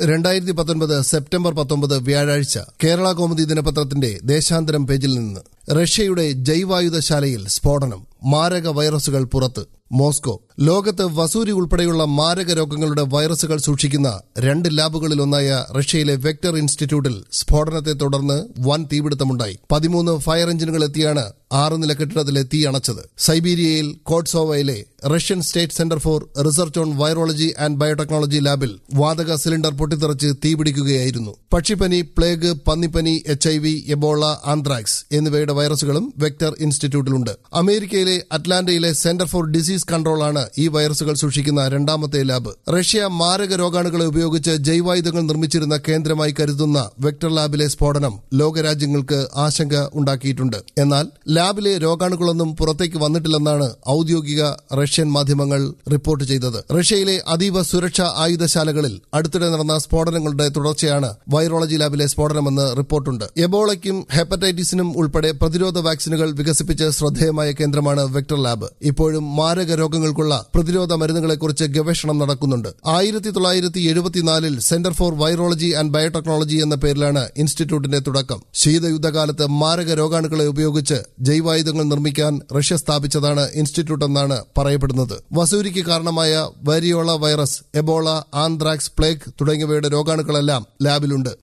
രണ്ടായിരത്തി പത്തൊൻപത് സെപ്റ്റംബർ പത്തൊമ്പത് വ്യാഴാഴ്ച കേരള കൗമുദി ദിനപത്രത്തിന്റെ ദേശാന്തരം പേജിൽ നിന്ന് റഷ്യയുടെ ജൈവായുധശാലയിൽ സ്ഫോടനം മാരക വൈറസുകൾ പുറത്ത് മോസ്കോ ലോകത്ത് വസൂരി ഉൾപ്പെടെയുള്ള മാരക രോഗങ്ങളുടെ വൈറസുകൾ സൂക്ഷിക്കുന്ന രണ്ട് ലാബുകളിലൊന്നായ റഷ്യയിലെ വെക്ടർ ഇൻസ്റ്റിറ്റ്യൂട്ടിൽ സ്ഫോടനത്തെ തുടർന്ന് വൻ തീപിടുത്തമുണ്ടായി പതിമൂന്ന് ഫയർ എഞ്ചിനുകൾ എത്തിയാണ് ആറ് നില കെട്ടിടത്തിലെ തീ അണച്ചത് സൈബീരിയയിൽ കോട്സോവയിലെ Russian state centre for research on virology and biotechnology ലാബിൽ വാതക സിലിണ്ടർ പൊട്ടിത്തെറിച്ച് തീപിടിക്കുകയായിരുന്നു പക്ഷിപ്പനി പ്ലേഗ് പന്നിപ്പനി H I V Ebola anthrax എന്നിവയുടെ വൈറസുകളും വെക്ടർ ഇൻസ്റ്റിറ്റ്യൂട്ടിലുണ്ട് അമേരിക്കയിലെ അറ്റ്ലാന്റയിലെ സെന്റർ ഫോർ ഡിസീസ് കൺട്രോളാണ് ഈ വൈറസുകൾ സൂക്ഷിക്കുന്ന രണ്ടാമത്തെ ലാബ് റഷ്യ മാരക രോഗാണുക്കളെ ഉപയോഗിച്ച് ജൈവായുധങ്ങൾ നിർമ്മിച്ചിരുന്ന കേന്ദ്രമായി കരുതുന്ന വെക്ടർ ലാബിലെ സ്ഫോടനം ലോകരാജ്യങ്ങൾക്ക് ആശങ്ക ഉണ്ടാക്കിയിട്ടുണ്ട് എന്നാൽ ലാബിലെ രോഗാണുക്കളൊന്നും പുറത്തേക്ക് വന്നിട്ടില്ലെന്നാണ് ഔദ്യോഗിക റഷ്യൻ മാധ്യമങ്ങൾ റിപ്പോർട്ട് ചെയ്തത് റഷ്യയിലെ അതീവ സുരക്ഷാ ആയുധശാലകളിൽ അടുത്തിടെ നടന്ന സ്ഫോടനങ്ങളുടെ തുടർച്ചയാണ് വൈറോളജി ലാബിലെ സ്ഫോടനമെന്ന് റിപ്പോർട്ടുണ്ട് എബോളയ്ക്കും ഹെപ്പറ്റൈറ്റിസിനും ഉൾപ്പെടെ പ്രതിരോധ വാക്സിനുകൾ വികസിപ്പിച്ച് ശ്രദ്ധേയമായ കേന്ദ്രമാണ് വെക്ടർ ലാബ് ഇപ്പോഴും മാരക രോഗങ്ങൾക്കുള്ള പ്രതിരോധ മരുന്നുകളെക്കുറിച്ച് ഗവേഷണം നടക്കുന്നുണ്ട് ആയിരത്തി തൊള്ളായിരത്തി എഴുപത്തിനാലിൽ centre for virology and biotechnology എന്ന പേരിലാണ് ഇൻസ്റ്റിറ്റ്യൂട്ടിന്റെ തുടക്കം ശീതയുദ്ധകാലത്ത് മാരക രോഗാണുക്കളെ ഉപയോഗിച്ച് ജൈവായുധങ്ങൾ നിർമ്മിക്കാൻ റഷ്യ സ്ഥാപിച്ചതാണ് ഇൻസ്റ്റിറ്റ്യൂട്ട് എന്നാണ് പറയപ്പെടുന്നത് വസൂരിക്ക് കാരണമായ variola virus Ebola anthrax plague തുടങ്ങിയവയുടെ രോഗാണുക്കളെല്ലാം ലാബിലുണ്ട്